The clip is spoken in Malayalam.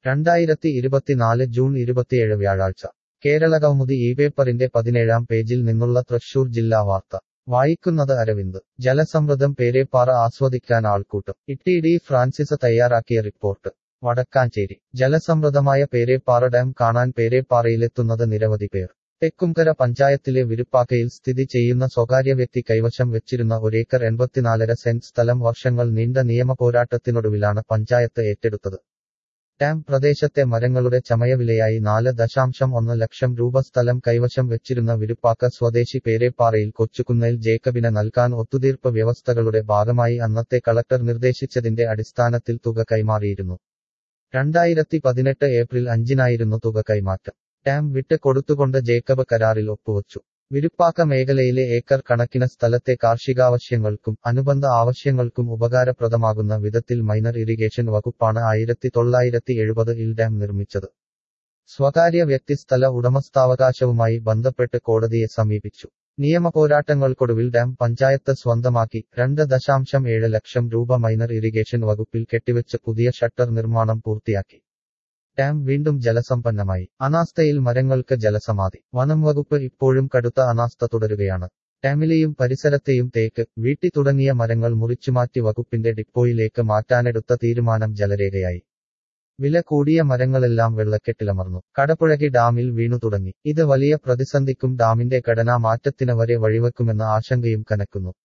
രണ്ടായിരത്തി ഇരുപത്തിനാല് ജൂൺ ഇരുപത്തിയേഴ് വ്യാഴാഴ്ച കേരളകൗമുദി ഈ പേപ്പറിന്റെ പതിനേഴാം പേജിൽ നിന്നുള്ള തൃശൂർ ജില്ലാ വാർത്ത വായിക്കുന്നത് അരവിന്ദ് ജലസമൃദ്ധം പേരേപ്പാറ ആസ്വദിക്കാൻ ആൾക്കൂട്ടം ഇട്ടി ഡി ഫ്രാൻസിസ് തയ്യാറാക്കിയ റിപ്പോർട്ട് വടക്കാഞ്ചേരി ജലസമൃദ്ധമായ പേരേപ്പാറ ഡാം കാണാൻ പേരേപ്പാറയിലെത്തുന്നത് നിരവധി പേർ തെക്കുംകര പഞ്ചായത്തിലെ വിരുപ്പാക്കയിൽ സ്ഥിതി ചെയ്യുന്ന സ്വകാര്യ വ്യക്തി കൈവശം വെച്ചിരുന്ന ഒരേക്കർ എൺപത്തിനാലര സെന്റ് സ്ഥലം വർഷങ്ങൾ നീണ്ട നിയമ പോരാട്ടത്തിനൊടുവിലാണ് പഞ്ചായത്ത് ഏറ്റെടുത്തത് ഡാം പ്രദേശത്തെ മരങ്ങളുടെ ചമയവിലയായി നാല് ദശാംശം ഒന്ന് ലക്ഷം രൂപ സ്ഥലം കൈവശം വെച്ചിരുന്ന വിരുപ്പാക്ക സ്വദേശി പേരേപ്പാറയിൽ കൊച്ചുകുന്നേൽ ജേക്കബിന് നൽകാൻ ഒത്തുതീർപ്പ് വ്യവസ്ഥകളുടെ ഭാഗമായി അന്നത്തെ കളക്ടർ നിർദ്ദേശിച്ചതിന്റെ അടിസ്ഥാനത്തിൽ തുക കൈമാറിയിരുന്നു രണ്ടായിരത്തി പതിനെട്ട് ഏപ്രിൽ അഞ്ചിനായിരുന്നു തുക കൈമാറ്റം ഡാം വിട്ട് കൊടുത്തുകൊണ്ട് ജേക്കബ് കരാറിൽ ഒപ്പുവച്ചു വിരുപ്പാക്ക മേഖലയിലെ ഏക്കർ കണക്കിന് സ്ഥലത്തെ കാർഷികാവശ്യങ്ങൾക്കും അനുബന്ധ ആവശ്യങ്ങൾക്കും ഉപകാരപ്രദമാകുന്ന വിധത്തിൽ മൈനർ ഇറിഗേഷൻ വകുപ്പാണ് ആയിരത്തി തൊള്ളായിരത്തി എഴുപത് ഇൽ ഡാം നിർമ്മിച്ചത് സ്വകാര്യ വ്യക്തി സ്ഥല ഉടമസ്ഥാവകാശവുമായി ബന്ധപ്പെട്ട് കോടതിയെ സമീപിച്ചു നിയമ പോരാട്ടങ്ങൾക്കൊടുവിൽ ഡാം പഞ്ചായത്ത് സ്വന്തമാക്കി രണ്ട് ദശാംശം ഏഴ് ലക്ഷം രൂപ മൈനർ ഇറിഗേഷൻ വകുപ്പിൽ കെട്ടിവെച്ച് പുതിയ ഷട്ടർ നിർമ്മാണം പൂർത്തിയാക്കി ഡാം വീണ്ടും ജലസമ്പന്നമായി അനാസ്ഥയിൽ മരങ്ങൾക്ക് ജലസമാധി വനം വകുപ്പ് ഇപ്പോഴും കടുത്ത അനാസ്ഥ തുടരുകയാണ് ഡാമിലെയും പരിസരത്തെയും തേക്ക് വീട്ടി തുടങ്ങിയ മരങ്ങൾ മുറിച്ചുമാറ്റി വകുപ്പിന്റെ ഡിപ്പോയിലേക്ക് മാറ്റാനെടുത്ത തീരുമാനം ജലരേഖയായി വില കൂടിയ മരങ്ങളെല്ലാം വെള്ളക്കെട്ടിലമർന്നു കടപുഴകി ഡാമിൽ വീണു തുടങ്ങി ഇത് വലിയ പ്രതിസന്ധിക്കും ഡാമിന്റെ ഘടനാ മാറ്റത്തിന് വരെ വഴിവെക്കുമെന്ന ആശങ്കയും കനക്കുന്നു